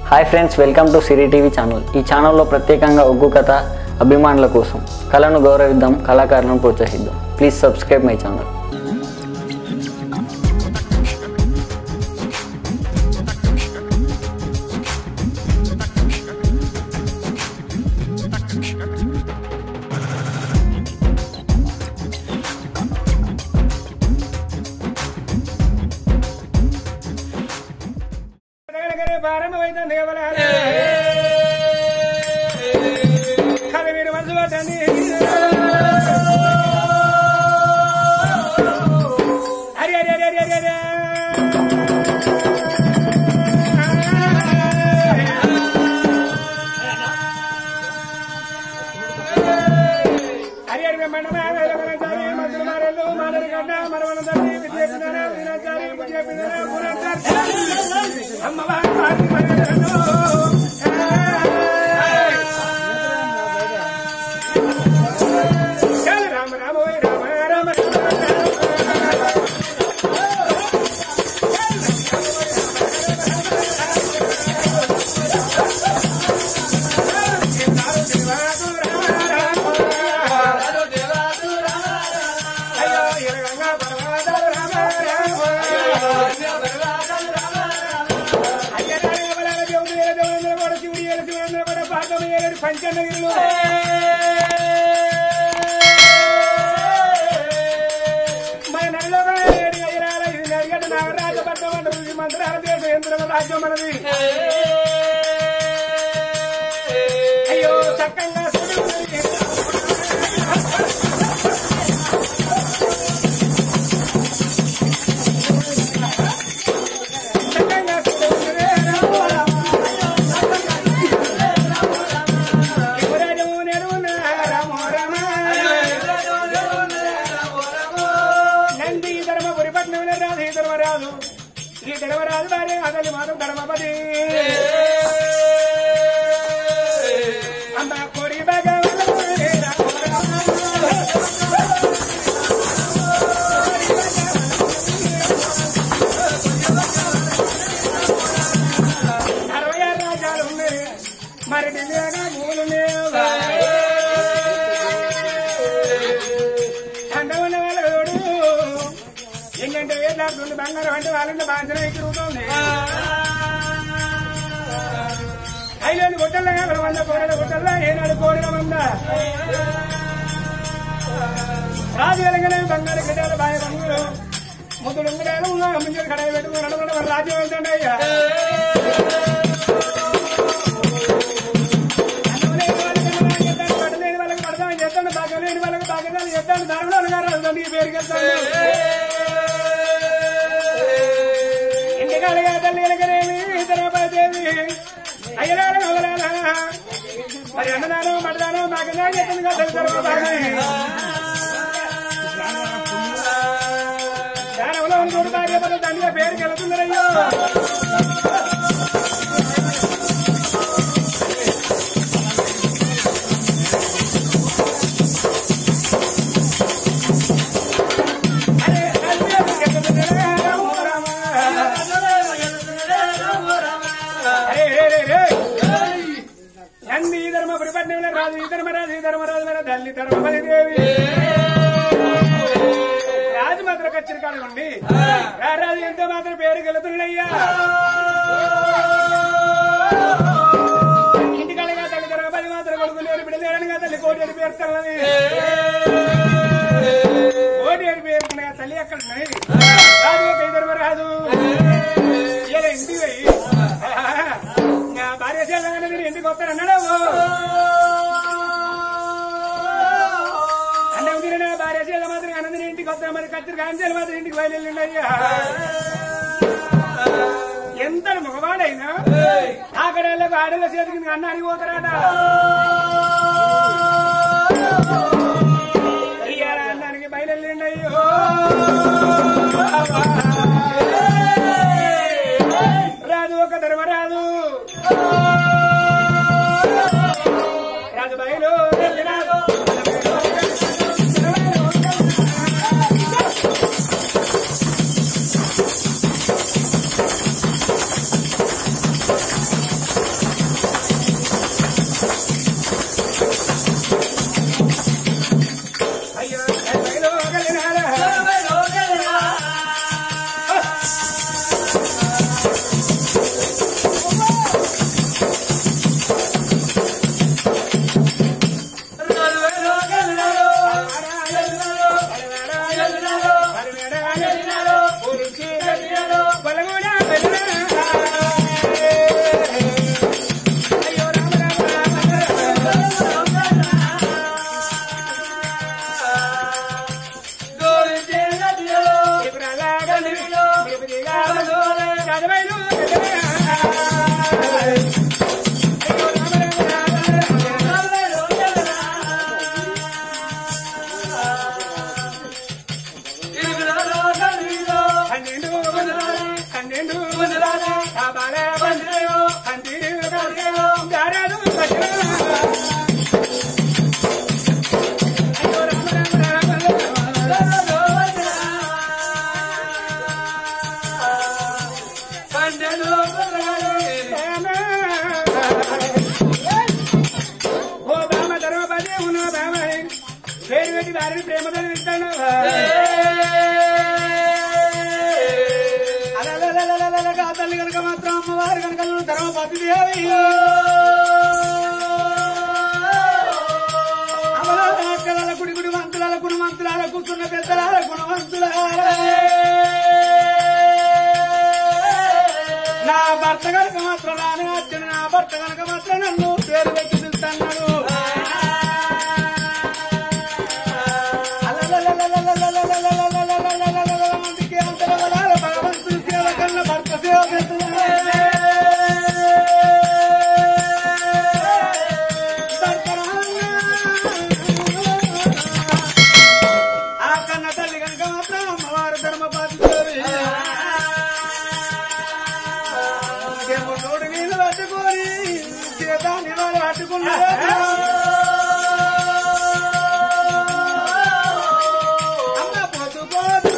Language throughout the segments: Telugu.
Hi friends welcome to Siri TV channel ఈ ఛానల్లో ప్రత్యేకంగా ఒగ్గు కథ అభిమానుల కోసం కళను గౌరవిద్దాం కళాకారులను ప్రోత్సహిద్దాం ప్లీజ్ సబ్స్క్రైబ్ మై ఛానల్ గడగడే ప్రారంభమైంది దేవలాల. కథ మీరు మనసు పట్టండి. హరి హరి హరి హరి హరి హరి. హరి హరి బ్రహ్మాండమే వేదవనంచారి, మంత్రులు మారెళ్ళు, మానరు గడ్డ, మరవన తల్లి, విద్యెత్తినరా, వీరాచారి, బుజ్జెప్పినరా, పురంచారి. అమ్మవారి పార్టీ మరగడను. చాలు రామ రామ ఓయ్ రామ రామ రామ అయ్యో ఇరగంగా పర్వతాలు రామ రామ అయ్యనారాయణ దేవుడు ఏల దేవుడు కూడా శివుడు ఏల శివుడు కూడా పాదం ఏలేడు పంచనగిరిలో మన నడిలో ఏడు అయ్యరాల ఇది నడిగడ్డ నాగరాజ పట్టం అంటారు మంత్రాల దేశం యంత్రం రాజ్యం మనది అయ్యో చక్కగా చక్కగా యువరాజము నేను రామ రామ నంది ధర్మపురి పట్నం రాదు ఈ ధర్మరాజు ఈ ధర్మరాజు భార్య అతని మాత్రం ధర్మపతి అమ్మ కొడి భగవన్ అరవై ఆరు రాజాలు ఉన్నాయి మరి దివ్యగా మూలు లేవు అండ ఉన్న వాళ్ళోడు ఏంటంటే వేలాడుతుంది బంగారం అంటే వాళ్ళని బాధ్యత తిరుగుతుంది ఐలేని గుట్టల్లో యాభై వంద కోడల గుట్టల్లో ఏనాడు కోడిన వంద రాజు వెలగనే బంగారు గిడ్డలు బాయ బంగులు ముద్దులు ఉంగరాలు ముందు కడాయి పెట్టుకుని నడవడం రాజ్యం వెళ్తుండే అయ్యా పడలేని వాళ్ళకి పడతామని చెప్తాను భాగ్యం లేని వాళ్ళకి భాగ్యం చెప్తాను ధర్మరాజు గారు తండ్రి పేరుకి వెళ్తాను ఇంటికాడగా తల్లి వెలగనేమి ధర్మపదేవి అయ్యరాడు మొదలాలా మరి అన్నదానం మడదానం భాగ్యంగా చెప్తుంది కదా ధర్మభాగం దానంలో చూడు భార్య పద తండ్రి పేరుకి వెళ్తుందరయ్యో అరే అరే అరే అరే అరే నంది ధర్మ ప్రపంచంలో రాజు ఈ ధర్మరాజు ఈ ధర్మరాజు మన తల్లి ధర్మపతి దేవి రాజు మాత్రం కచ్చిన కాలం ఉండి రారాజు ఎంత మాత్రం పేరు గెలుతున్నాయ్యా ఇంటికాడగా తల్లి ధర్మపతి మాత్రం కొడుకు లేరు బిడ్డలేడనగా తల్లి కోటి ఏడు పేరుతున్నది కోటి ఏడు పేరుకున్న తల్లి ఎక్కడ ఉన్నాయి రాజు ఒక ఈ ధర్మరాజు ఇలా ఇంటికి పోయి నా భార్య చేయాలని మీరు ఇంటికి వస్తారన్నాడు అన్నం తిరిగిన భార్య చేయాల మాత్రం అన్నం ఇంటికి వస్తా మరి కత్తిరి కాంచాలి మాత్రం ఇంటికి బయలుదేరి అయ్యా ఎంత మగవాడైనా ఆకడాళ్ళకు ఆడల చేతికి అన్నానికి పోతారట ఇయ్యాల అన్నానికి బయలుదేరి అయ్యో రాజు ఒక ధర్మరాజు రాజు బయలు వెళ్ళినాడు. అలలలలలలలగా తల్లి కనుక మాత్రం అమ్మవారు కనుక ధర్మపతి దేవి అమలాల గుడి గుడి మంతులాల గుణమంతులాల కూర్చున్న పెద్దలాల గుణవంతులాల నా భర్త కనుక మాత్రం నానే వచ్చిన నా భర్త కనుక మాత్రం నన్ను పేరు పెట్టి పిలుస్తున్నాడు అందుకే అంతలో వరాల భగవంతుడి సేవ కన్నా భర్త సేవ ఆ కన్న తల్లి కనుక మాత్రం అమ్మవారు ధర్మపాతి నోటి మీద పట్టుకొని చేతాన్ని వాళ్ళు పట్టుకున్నారు అమ్మ పొద్దు పోదు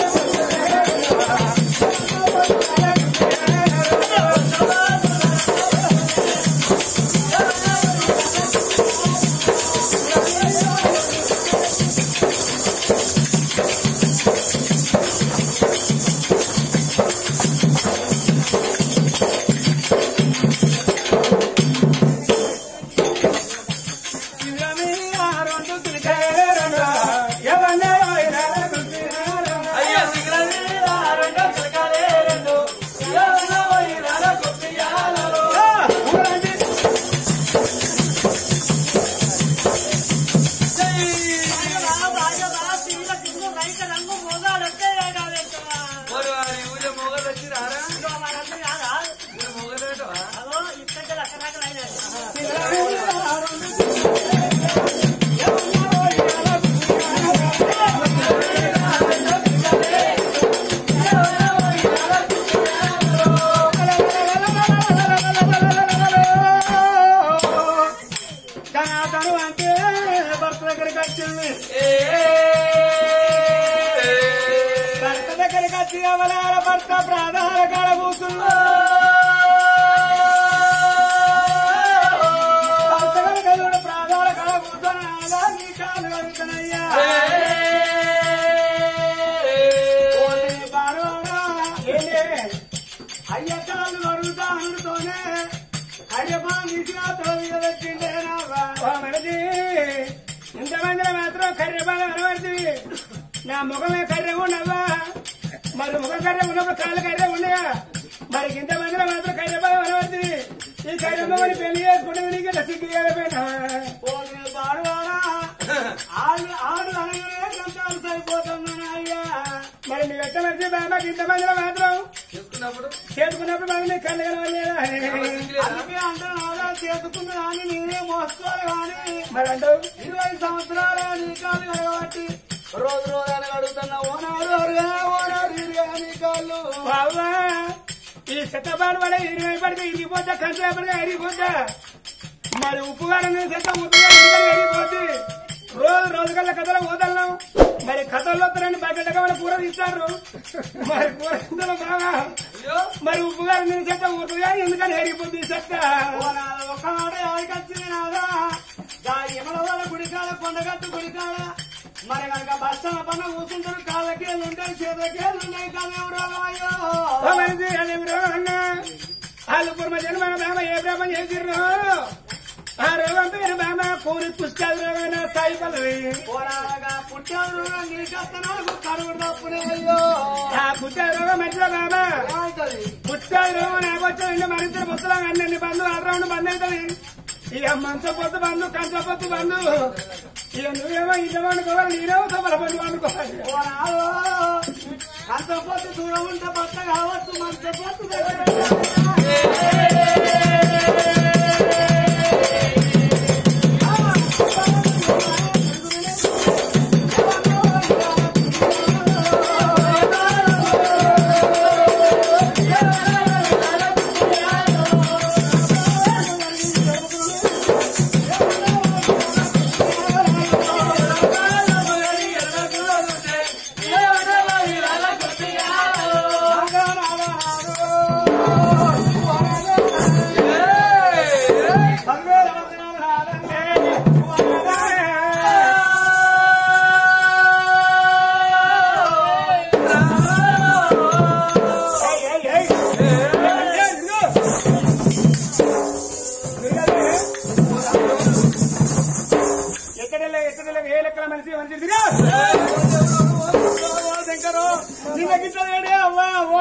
ధనాధను అంటే భర్త దగ్గరికి వచ్చింది భర్త దగ్గరికి వచ్చి అవలాల భర్త ప్రాణాల కాడ కూర్చున్నా భర్త కనుక చూడు ప్రాణాల కాడ కూర్చొని ఆదా నీ కాలు కడుగుతానయ్యా ఓరి బారోడా, ఏంటి? అయ్య కాలు కడుగుతా అనుతోనే అయ్యప్ప నిసినా తోమిద పెట్టిండే నా మనది ఇంతమంది మాత్రం కర్రెబాగా కనబడుతుంది నా ముఖమే కర్రె ఉండవా మరి ముఖం కర్రె ఉన్నప్పుడు కాళ్ళు కర్రె ఉండగా మరి ఇంతమందిలో మాత్రం కర్రెబాగా కనబడుతుంది ఈ కర్రెమ్మని పెళ్లి చేసుకుంటే నీకు ఇలా సిగ్గు చేయలేకపోయినా ఆడు ఆడు అనగానే సంతాలు సరిపోతుందని అయ్యా మరి నీ వెంట మరిచి బాబాకి ఇంతమందిలో మాత్రం చేసుకున్నప్పుడు మరి నీకు కళ్ళు కనబడలేదా అందుకే అంటున్నా చేసుకున్నా కానీ నేనే మోసుకోవాలి కానీ మరి అంటావు ఇరవై సంవత్సరాల నీ కాళ్ళు కనబట్టి రోజు రోజు అని అడుగుతున్నా ఓనాడు అరుగా ఓనాడు ఇరుగా నీ కాళ్ళు బాబా ఈ చెత్తపాడు పడే ఇరవై పడితే ఇరిగిపోతా కంచేపడిగా ఇరిగిపోతా మరి ఉప్పు గారిని చెత్త ఉప్పుగా ఇరిగిపోతుంది రోజు రోజు కల్లా కథలో పోతున్నాం మరి కథల్లో రెండు బకెట్గా మన కూర తీస్తారు మరి కూర తింటాం బాగా మరి ఉప్పు గారు నేను చెత్త ఉప్పుగా ఎందుకని ఎరిగిపోతుంది చెత్త ఒక మాట ఎవరికి వచ్చింది నాదా ఎమల వాళ్ళ గుడికాడ కొండగట్టు గుడికాడ మరి కనుక బస్తాల పన్న కూర్చుంటారు కాళ్ళకేళ్ళు ఉంటాయి చేతులకేళ్ళు ఉన్నాయి కానీ ఎవరు అయ్యో వాళ్ళు పూర్వ జన్మ బామ ఏ బ్రహ్మం చేసిర్రు ఆ రోగం పేరు బామ కూరి పుష్కాలు రోగం సాయి పల్లవి పుట్టారు కరువు తప్పునే అయ్యో ఆ పుట్టా రోగం మధ్యలో బామ పుట్టాలు రోగం నాకు వచ్చాయండి మన ఇద్దరు ముసలాం అన్ని బంధు ఆల్రౌండ్ బంద్ అవుతుంది ఇక మంచ పొత్తు బంధు కంచ పొత్తు బంధు ఇక నువ్వేమో ఇంట్లో వండుకోవాలి నేనేమో సభల బంధు వండుకోవాలి కంచ పొత్తు దూరం ఉంటే భర్త కావచ్చు మంచ పొత్తు దగ్గర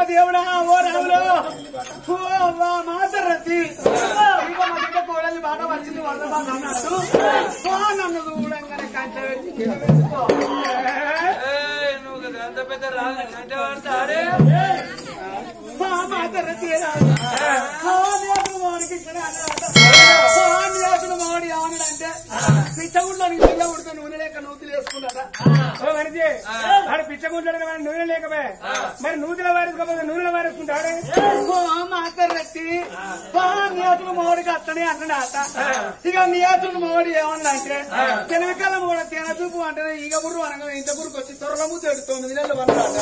దేవుడా ఓ రాములు ఓ వా మాతరతి ఇక మా బిడ్డ కోడలి బాట వచ్చింది వరద బాట అన్నట్టు ఓ నన్ను చూడంగానే కంట పెట్టి కింద పెట్టుకో. నువ్వు కదా అంత పెద్ద రాదు కంటే పడతాడే మా మాతరతి రాదు. ఓ దేవుడు మోనికి ఇక్కడ అన్నాడు. ఓ దేవుడు మోడి ఏమన్నాడంటే పిచ్చగుంట్లో నీళ్ళ ఉడితే నూనె లేక నూతులు వేసుకుంటారా ఓ మనిషి వాడు పిచ్చగుంటాడు వాడు నూనె లేకపోయా మరి నూతుల వారేసుకోకపోతే నూనెల వారేసుకుంటాడు ఓ మాతరతి ఓ నియోజక మోడికి అత్తనే అన్నాడట ఇక నియోజక మోడి ఏమన్నా అంటే తెలవికాల మోడ తేన చూపు అంటే ఈగ బుర్రు అనగా ఇంత బుర్రుకు వచ్చి త్వరలో తేడు తొమ్మిది నెలలు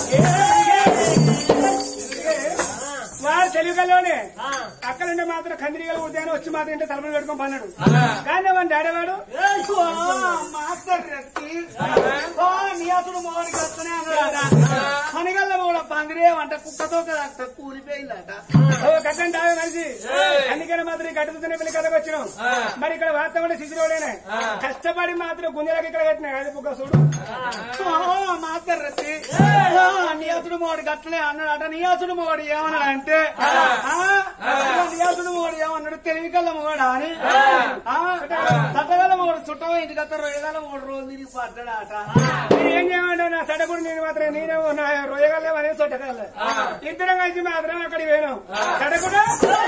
వాడు తెలివికల్లోనే అక్కడంటే మాత్రం కందిరిగలు ఉడితే వచ్చి మాత్రం ఇంటే తలపలు పెట్టుకొని పన్నాడు కానీ వాడి డాడీ వాడు మాస్టర్ రెడ్డి ఓ నియాసుడు మోడికి వస్తూనే అన్నాడట పనిగల్ల మూడ పందిరే వంట కుక్కతో కదా కూలిపోయిందట ఓ కట్టండి డావే మనిషి అందుకని మాత్రం ఈ కట్టుతూనే పెళ్లి కథకు వచ్చినాం మరి ఇక్కడ వాస్తవం శిశురోడేనే కష్టపడి మాత్రం గుంజలకి ఇక్కడ కట్టినా అది కుక్క చూడు ఓ మాస్టర్ రెడ్డి ఓ నియాసుడు మోడి గట్లనే అన్నాడట నియాసుడు మోడి ఏమన్నాడు అంటే నియాసుడు మోడి ఏమన్నాడు తెలివికల్ల మోడా అని సట్టగల మోడు చుట్టమో ఇంటికి అత్త రొయ్యగల మూడు రోజులు తిరిగి పడ్డాడట నేను ఏం చేయమంటావు నా సడగుడు నేను మాత్రం నేను నా రొయ్యగల అనే చుట్టగల ఇద్దరం కలిసి మాత్రం అక్కడికి పోయినాం సడగుడు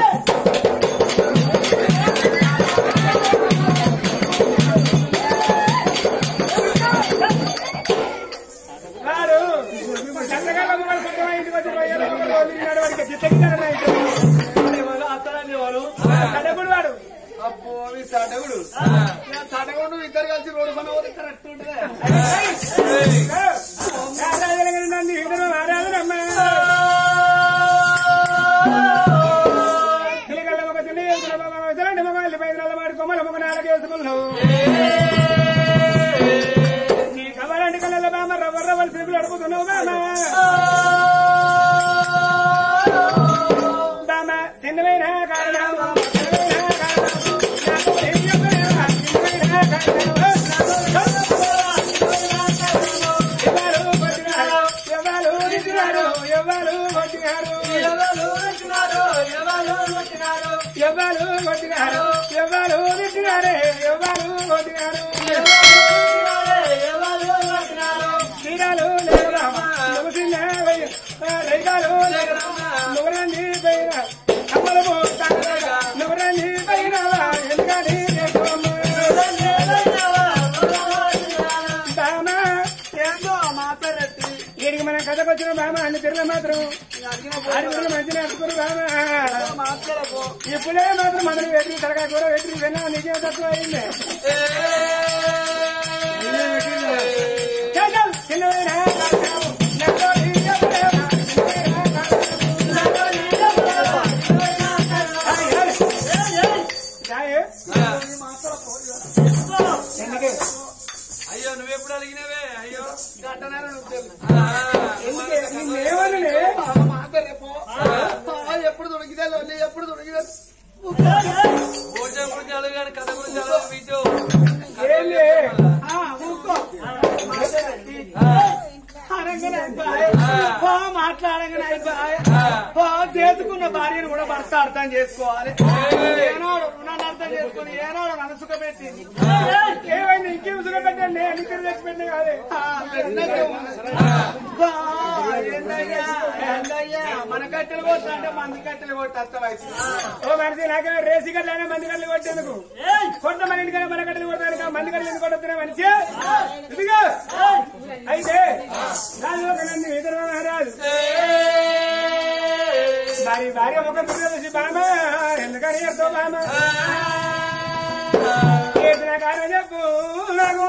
వాడు చంద్రకాల మూడు చుట్టమో ఇంటికి వచ్చి రొయ్యగల మూడు రోజులు తిరిగినాడు వాడికి గిట్టగిట్టాడు సడగుడు వాడు అబ్బో మీ సడగుడు సడగుడు ఇద్దరు కలిసి రోడ్డు పని పోతే కరెక్ట్ ఉంటుంది నీ కవరంటి కళ్ళ బామ రవ్వ రవ్వలు పీపులు అడుగుతున్నావు బామ బామ చిన్నమైన కారణం చిన్నమైన కారణం నాకు ఏం చెప్పలేవా? చిన్నమైన కారణం ఎవరు కొట్టినారు? ఎవరు తిట్టినారు? ఎవరు కొట్టినారు? ఎవరు కొట్టినారు? ఎవరు కొట్టినారు? ఎవరు కొట్టినారు? ఎవరు తిట్టినారే? ఎవరు కొట్టినారు? చీరాలు లేరా? నువ్వు చిన్న వయ్య- ఆ, రైకాలు లేరా? నువ్వు రండి పైన కమ్మలు పోతారా? నువ్వు రండి పైనవా? ఎందుకని లేకోమ్మా? బామ ఏందో మాట్లాడట్టి వీడికి మన కథకు వచ్చిన బామ అన్ని తిరిగిన మాత్రం అడుగులు మంచిగా అడుగురు బామ ఇప్పుడే మాత్రం మొదలు వెతికి తలకాయ కూడా వెతికి విన్నా నిజం తక్కువ అయింది చల్ చల్, చిన్నవైన కారణం, నాతో నీ చెప్పలేవా? చిన్నవైన కారణం, నాతో నీ చెప్పలేవా? Hi, hi. జాయ్. ఎందుకే? అయ్యో నువ్వెప్పుడు అడిగినవే అయ్యో ఎందుకే? నిన్నేమనలే? ఎప్పుడు దొరికితే లొల్లి ఎప్పుడు దొరికితే భోజనం గురించి అడగాడు కథ గురించి అడగాడు వీటో ఏంది? ఆ, ఊరుకో. అనగానే అయిపోయాయి. పో మాట్లాడగానే అయిపోయాయి. పో చేసుకున్న భార్యను కూడా భర్త అర్థం చేసుకోవాలి ఏనాడు నన్ను అర్థం చేసుకుని ఏనాడు నన్ను సుఖపెట్టింది ఏమైంది ఇంకేం సుఖపెట్టండి అన్ని తిరిగి తెచ్చి పెట్టిన కాదే ఆ, పెద్దగా ఉంది. బా, ఏందయ్యా, ఏందయ్యా, మన కట్టెలు కొట్ట అంటే మంది కట్టెలు కొట్టి అర్థమైంది ఓ మనిషి నాకే రేసి గట్లనే మంది గడ్డలు కొట్టేందుకు కొంత మన ఇంటికైనా మన గడ్డలు కొడతాను మంది గడ్డలు ఎందుకు కొడుతున్నా మనిషి ఇదిగో అయితే రాజు ఒక నన్ను ఎదురు మహారాజు మరి భార్య ముఖం చూసి బామ ఎందుకని ఎంతో బామ చేసిన కారణం చెప్పు నాకు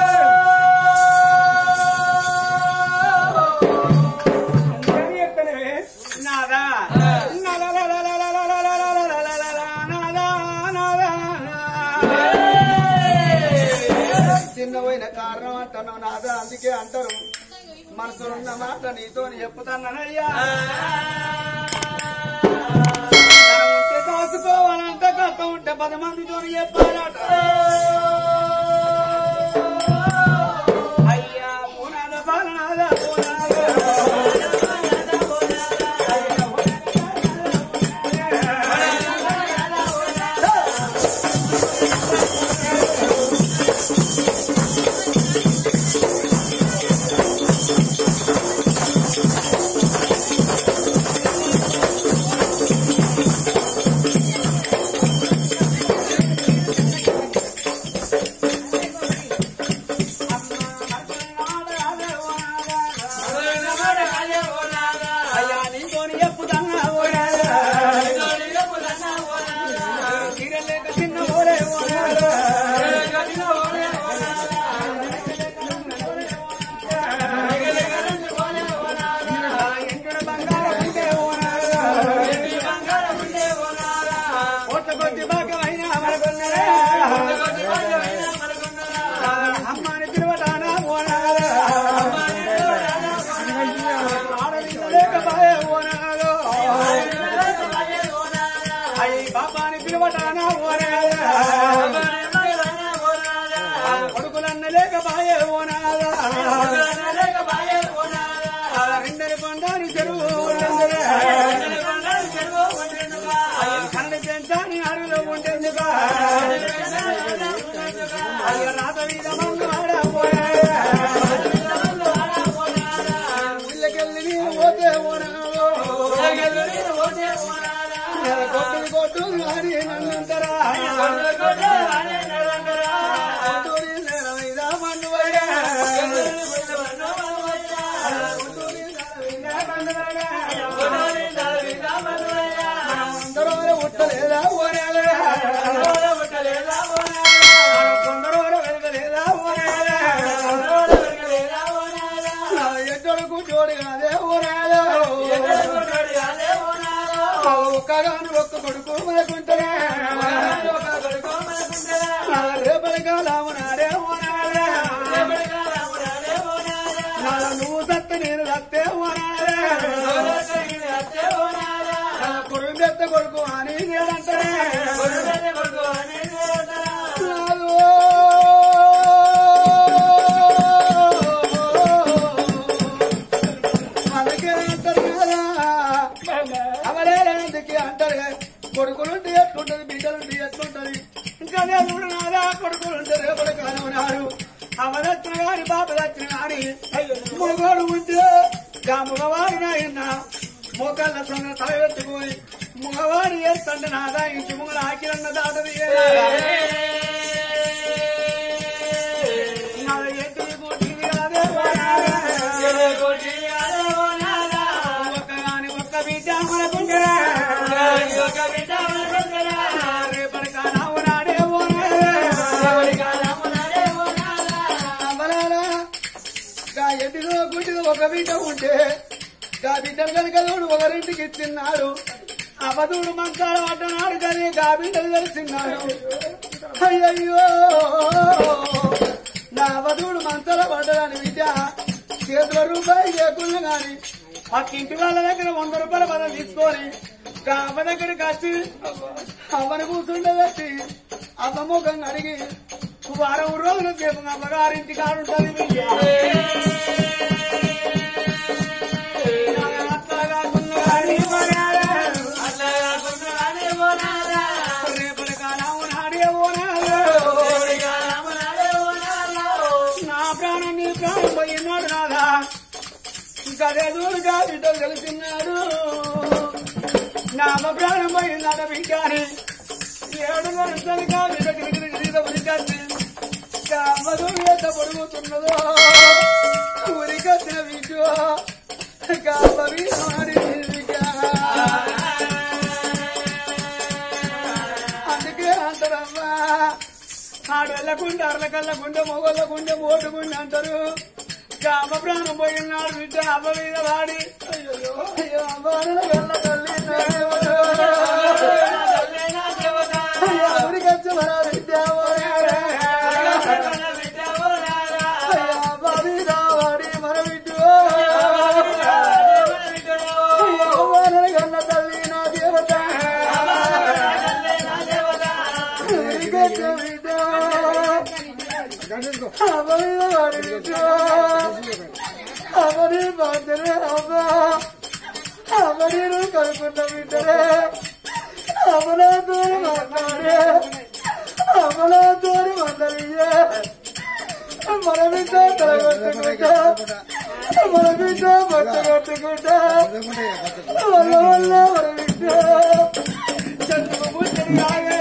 ఎందుకని చెప్తానే నాదా నాదా నాదా నాదా నాదా నాదా నాదా నాదా చిన్నపోయిన కారణం అంటాను నాదా అందుకే అంటారు మనసులున్న మాట నీతో చెప్పుతానయ్యా ఉంటే దాచుకోవాలంట కథ ఉంటే పది మందితో చెప్పాలట అయ్యా పూనాద బాలనాద పూనాద కొద్ది భాగమైన మనకున్నదే అమ్మని పిలవటానా ఓనాలు ఆడలేకపాయే ఓనాలు అయ్యి బాబాని పిలవటానా ఓనాలు కొడుకులన్న లేకపాయే ఓనాలు రెండని కొండాని చెరువు కన్నడి పెంచాని అడవిలో ఉండేందుగా అయ్య రాత మీద మందు ఇళ్ళకెళ్ళి నీవు పోతే ఓనాలు కొట్టుడు కొట్టుడు అని నన్నంతరా కొట్టుడి నెల మీద మన్ను వైరా. కొట్టుడి నెల మీద మన్ను వైరా. అందరూ ఉట్టలేదా ఓనాలు కొందరు వెలగలేదా ఓనాలు ఎద్దరుకు జోడి కాదే ఓనాలు ఒక్కగాను ఒక్క కొడుకు మనకుంటనే రేపటి కాలమునాడే ఓనాలే నువ్వు సత్త నేను సత్తే ఓనాలే కొడుకు తెత్త కొడుకు అని నేనంటనే అందుకే అంటారు కదా అవలేనందుకే అంటారు కదా కొడుకులుంటే ఎట్లుంటది బిడ్డలుంటే ఎట్లుంటది ఇంకా దేవుడు నాదా కొడుకులుంటే రేపటి కానున్నారు అవదచ్చిన గాని బాబు దచ్చిన గాని మగవాడు ఉంటే ఆ మగవాడి నాయన మోకాళ్ళ సొన్న తల పెట్టుకుని మగవాడు చేస్తుంటే నాదా ఇంటి ముంగల ఆకిరన్న దాటది నాది ఎత్తుడి కూటిది కాదే ఒక్కగాని ఒక్క బిడ్డ మనకుంటే రేపటి కానావు నాడే అమలారా గా ఎదిగో గుడ్డిగా ఒక బిడ్డ ఉంటే గా బిడ్డ కనుక చూడు ఒకరింటికి ఇచ్చిన్నాడు అవధుడు మంచాల పడ్డనాడు కానీ గా బిడ్డలు తెలిసిన్నాడు అయ్యయ్యో నా అవధుడు మంచాల పడ్డదాని బిడ్డ చేతుల రూపాయి లేకుండా గాని పక్కింటి వాళ్ళ దగ్గర వంద రూపాయల పదం తీసుకొని గా అమ్మ దగ్గరికి వచ్చి అమ్మని కూర్చుండబెట్టి అమ్మ ముఖం అడిగి వారం రోజుల సేపు అమ్మగారింటి కాడుంటది బిడ్డ. అట్లాగా గున్నగాని మగాడే. రేపటి కాలం నాడే ఓనాడు. నా ప్రాణం నీ ప్రాణం పోయినాడు నాదా ఇంకా ఎదురుగా బిడ్డలు కలిసినాడు నా అమ్మ ప్రాణం పోయినాడు బిడ్డాని ఏడు నడుసరిగా బిడ్డ గిరిగిరి గిరిగిరి ఉరికత్తి ఇంకా అమ్మదు ఎంత పొడుగుతున్నదో ఉరికత్తిన బిడ్డు కాపరి అందుకే అంటారమ్మా ఆడళ్ళకుంటే అరలకల్లకుంటే మొగళ్ళకుంటే మోటుకుంటే అంటారు కామ ప్రాణం పోయినాడు బిడ్డ అమ్మ మీద వాడి అయ్యో అయ్యో అమ్మ గల్ల తల్లి అయ్యో ఉరికొచ్చి మన బిడ్డ ఓనాడే. అయ్యో అమ్మ మీద వాడి మన బిడ్డ అయ్యో అమ్మ గల్ల తల్లి నా దేవత ఉరికొచ్చి బిడ్డ అమరి అమరి బాధ్యరే అమ్మా అమరి నువ్వు కలుపుకున్న బిడ్డరే అమలాతో మాట్లాడే అమలాతో మందలియే మన బిడ్డ తలగొట్టుకుంటా మన బిడ్డ బట్ట కొట్టుకుంటా వల్ల వల్ల మన బిడ్డ చంద్రబాబు బుద్ధి ఆగే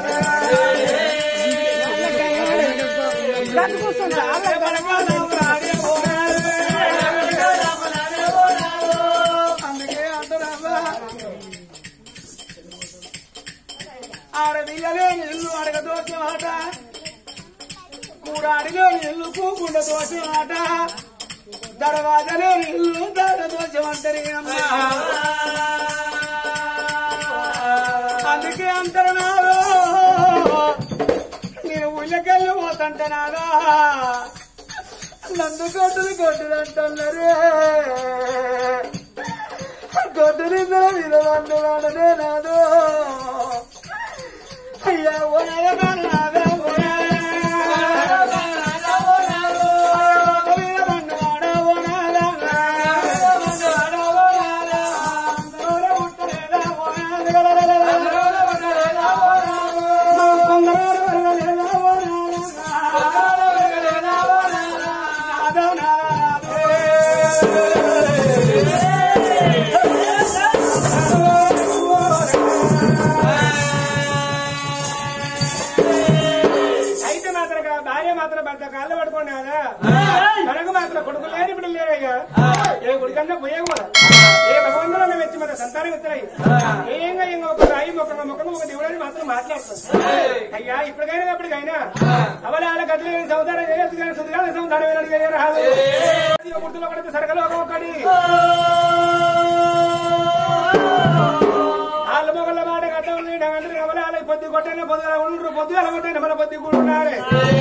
అందుకే అంటారా ఆడపిల్లలేని ఇల్లు అడగదోచే మాట కూడాడిలోని ఇల్లు కూకుండా దోచే మాట దర్వాజలేని ఇల్లు దాడదోచే అంటారు అందుకే అంటారు నావే ఊళ్ళకెళ్ళి పోతంటనారా నన్ను గొడ్డులు గొడ్డులు అంటున్నారే గొడ్డులు మీద నన్ను వాడనే నాదు అయ్యా ఓనాద నాదా అయితే మాత్రం కా- భార్య మాత్రం భర్త కాళ్ళు పట్టుకోండి కదా మనకు మాత్రం కొడుకు లేని ఇప్పుడు లేరయ్యా ఏ గుడికన్నా పోయే కూడా ఏ భగవంతుడు వచ్చి మన సంతానం ఇస్తున్నాయి ఏంగా ఇంక ఒక రాయి మొక్క మొక్కలు ఒక దేవుడని మాత్రం మాట్లాడుతుంది అయ్యా ఇప్పటికైనా అప్పటికైనా అవలాల గదులు కానీ సంసారం చేయొచ్చు కానీ సుధారణ సంసారం ఏనాడు రాదు గుర్తులో పడితే సరకలు ఒక్కొక్కటి వాళ్ళ మొగల మాట కట్ట ఉంది అంటే అవలాల పొద్దు కొట్టైనా పొద్దుగా ఉండ్రు పొద్దుగా కొట్టైనా మన పొద్దు కూడా ఉండాలి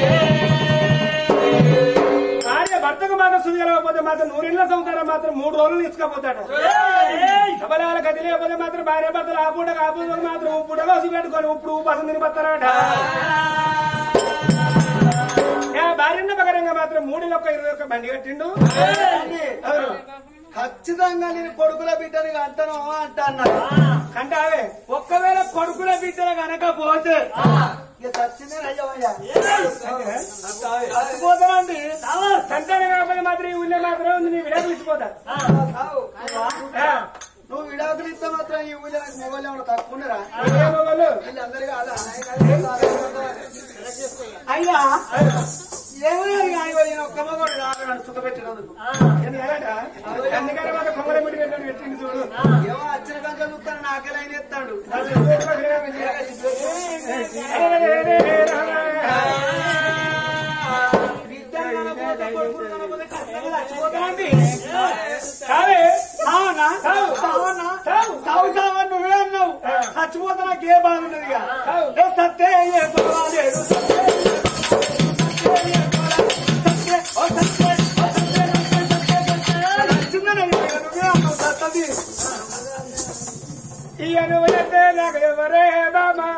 భార్య భర్తకు మాత్రం సుది కలగకపోతే మాత్రం నూరిళ్ళ సంసారం మాత్రం మూడు రోజులు తీసుకపోతాడు అవలాల గది లేకపోతే మాత్రం భార్య భర్తలు ఆ పూట ఆ పూట మాత్రం ఉప్పుడు కోసి పెట్టుకొని ఇప్పుడు ఉపాసం తినిపోతారట భార్యన్న పకరంగా మాత్రం మూడు ఒక్క ఇరవై ఒక్క బండి కట్టిండు అవును ఖచ్చితంగా నేను కొడుకుల బిడ్డని అంటాను అంటా అన్నాడు అంటే అవే ఒక్కవేళ కొడుకుల బిడ్డలు కనకపోతే ఇక సచ్చిందే అయ్యవయ్యా చచ్చిపోతానండి సంతానం కాకపోతే మాత్రం ఈ ఊళ్ళో మాత్రం ఉంది, నీ విడాకులు ఇచ్చిపోతా ఆ, నువ్వు విడాకులు ఇస్తే మాత్రం ఈ ఊళ్ళో మొగలు ఏమైనా తక్కువ ఉన్నారా ఏ మొగలు? వీళ్ళందరూ కాదా అయ్యా ఏమైనా ఇక ఈయన ఒక్క మగోడు కాదు సుఖపెట్టినందుకు ఏంది ఎలాట? అందుకని మాకు కొమ్మల ముడి పెట్టండి, పెట్టింది చూడు ఏమో వచ్చిన కంటే చూస్తాను నాకే లైన్ ఎత్తాడు బిడ్డను కనకపోతే కొడుకును కనకపోతే ఖచ్చితంగా చచ్చిపోతానండి. కాదే అవునా? సావు. అవునా? సావు. సావు సావు అని నువ్వే అన్నావు చచ్చిపోతే నాకు ఏ బాధ ఉండదు ఇక. ఏ సత్తే ఏ పర్వాలేదు. సత్తే, సత్తే ఏ పర్వాలేదు. సత్తే, ఓ సత్తే, ఓ సత్తే, సత్తే, సత్తే, సత్తే. నచ్చిందని ఇక నువ్వే అన్నావు సత్తది. ఈ అనువైతే నాకు ఎవరే బామా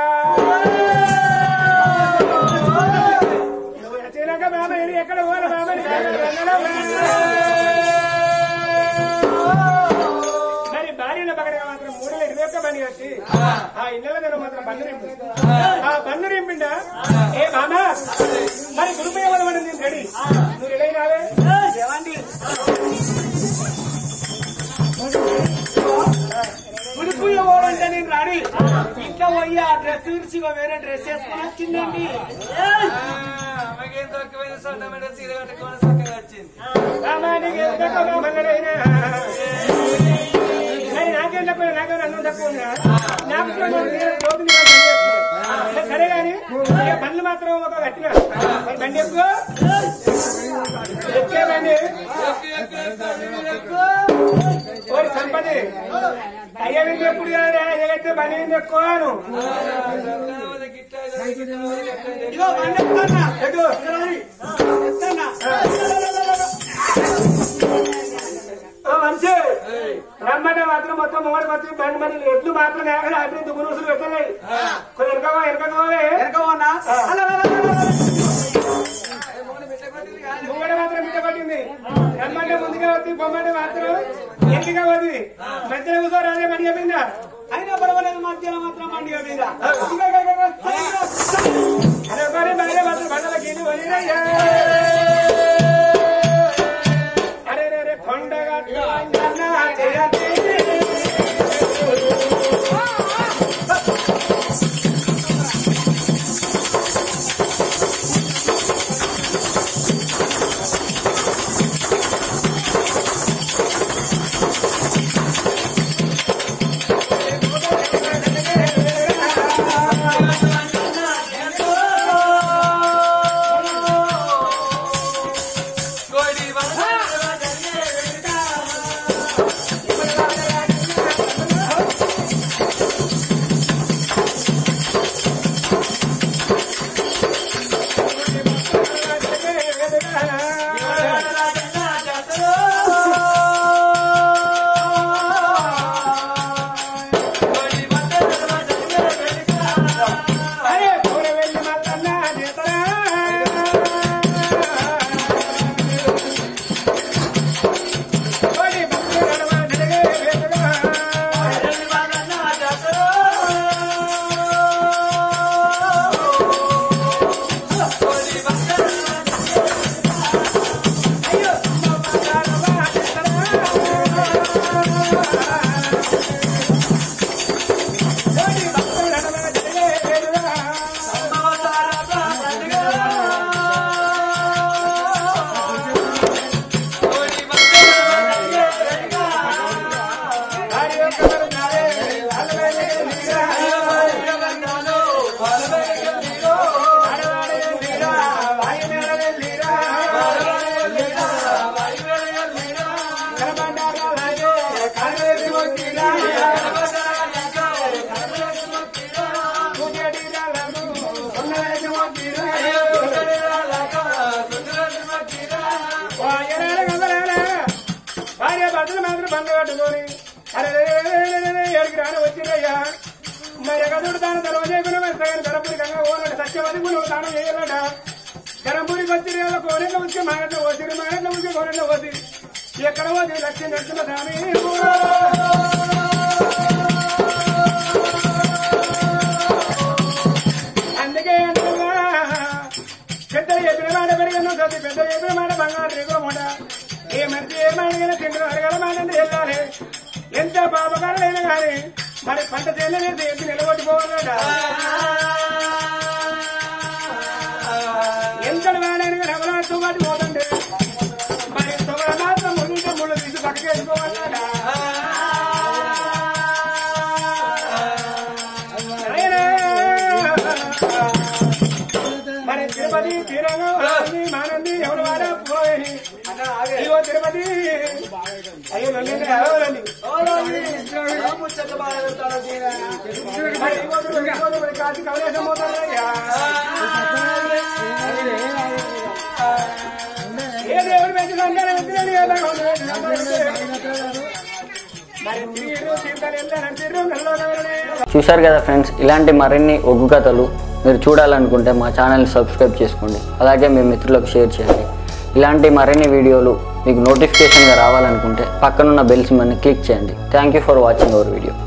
నువ్వు వచ్చినాక బామ ఇది ఎక్కడ పోవాలి బామని మరి భార్యల పక్కన మాత్రం మూడు ఇరవై ఒక్క బండి కట్టి ఆ ఇళ్ళలో నేను మాత్రం బండి రింపి ఆ బండి రింపిండా ఏ బామా మరి గురుపు ఎవరు నేను రెడీ నువ్వు రెడీ రావే ఏమండి ఉడుపు ఎవరంటే నేను రాడి ఇంట్లో పోయి ఆ డ్రెస్ విడిచి ఇగో వేరే డ్రెస్ వేసుకుని వచ్చిందండి ఆమెకేం తక్కువైన సొంతమైన సీర కట్టుకొని చక్కగా వచ్చింది రామానికి ఎంతకో రామన్నడైనా. మరి నాకేం తక్కువ నాకేం అన్నం తక్కువ ఉందా నాకు కూడా నేను నేను రోజు నేను పని చేస్తున్నా. సరే గాని ఇక బండ్లు మాత్రం ఒక కట్టిన మరి బండి ఎక్కువ ఎక్కే బండి ఓరి సంపది అయ్యా వీళ్ళు ఎప్పుడు కాదు ఎగట్టే బండి మీద ఎక్కువను గిట్ట ఇగో బండి ఎక్కుతున్నా. ఎటు? ఎక్కుతున్నా. ఓ మనిషి రమ్మనే మాత్రం మొత్తం మొగడు మొత్తం బండి మరి ఎట్లు మాత్రం ఎక్కడ అటు దుమ్ము రోజులు పెట్టలేదు కొంచెం ఎరకవా ఎరకపోవే వెనక పోనా? అలా, అలా, అలా, అలా, అలా. ముంగడ మాత్రం బిడ్డ పట్టింది రమ్మంటే ముందుగా వద్ది బొమ్మంటే మాత్రం ఎంటిగా వద్ది మధ్యలో కూర్చోరు అదే మడి చెప్పిందా అయినా పర్వాలేదు మధ్యలో మాత్రం మండిగా మీద ఇగో, ఇగో, ఇగో, ఇగో. అరే ఒకరి భార్య మాత్రం బండలకి ఇల్లు వదిలేయ్యా. అరే రే రే కొండగా జయతి ఆ రాళ్ళకు ఉన్నవేమో తీరాలి. వాయనాల గంగరాల భార్య భర్తలు మాత్రం బంధు కట్టుకొని అరే ఏడికి రాని వచ్చిరయ్యా మరి కదుడు తాను తల చేయకుండా వేస్తాయని ధరపురి గంగ ఓనట సత్యవతి కూడా తాను చేయాలట ధరంపూరికి వచ్చి కోరెట్ల వచ్చి మాగట్ల పోసి మాగట్ల వచ్చి కోరెట్ల పోసి ఎక్కడ పోసి లక్ష్మీ నరసింహ స్వామి అందుకే అంటున్నా పెద్దలు చెప్పిన మాట పెరిగిన చదువు పెద్దలు చెప్పిన మాట బంగారు రేగో మాట ఏ మనిషి ఏ మాట తింటారు అడగల మాట అంటే వెళ్ళాలి ఎంత పాపకారులైనా కానీ మరి పంట చేయాలి చేసి నిలబొట్టుకోవాలట ఎంతటి వాడైనా కానీ ఎవరు పాటు పోతుంటే మరి తొగ మాత్రం ముందు ముళ్ళు తీసి పక్కకేసుకోవాలట మరి తిరుపతి తీరంగా ఉంది, మానంది ఎవరు వాడ పోయి అయ్యో తిరుపతి అయ్యో రండి ఎవరండి మరి ఇగో తిరుపతి, ఇగో తిరుపతి, కాశీ కవలేశం పోతారయ్యా. ఏ దేవుడు పెంచిన అందరూ వెళ్తున్నాడు కదా, మరి తిరిగి తీర్థాలు వెళ్తారని తిరుగు కల్లోనే చూశారు కదా ఫ్రెండ్స్ ఇలాంటి మరిన్ని ఒగ్గు కథలు మీరు చూడాలనుకుంటే మా ఛానల్ని సబ్స్క్రైబ్ చేసుకోండి అలాగే మీ మిత్రులకు షేర్ చేయండి ఇలాంటి మరిన్ని వీడియోలు మీకు నోటిఫికేషన్గా రావాలనుకుంటే పక్కనున్న బెల్స్ మని క్లిక్ చేయండి thank you for watching our video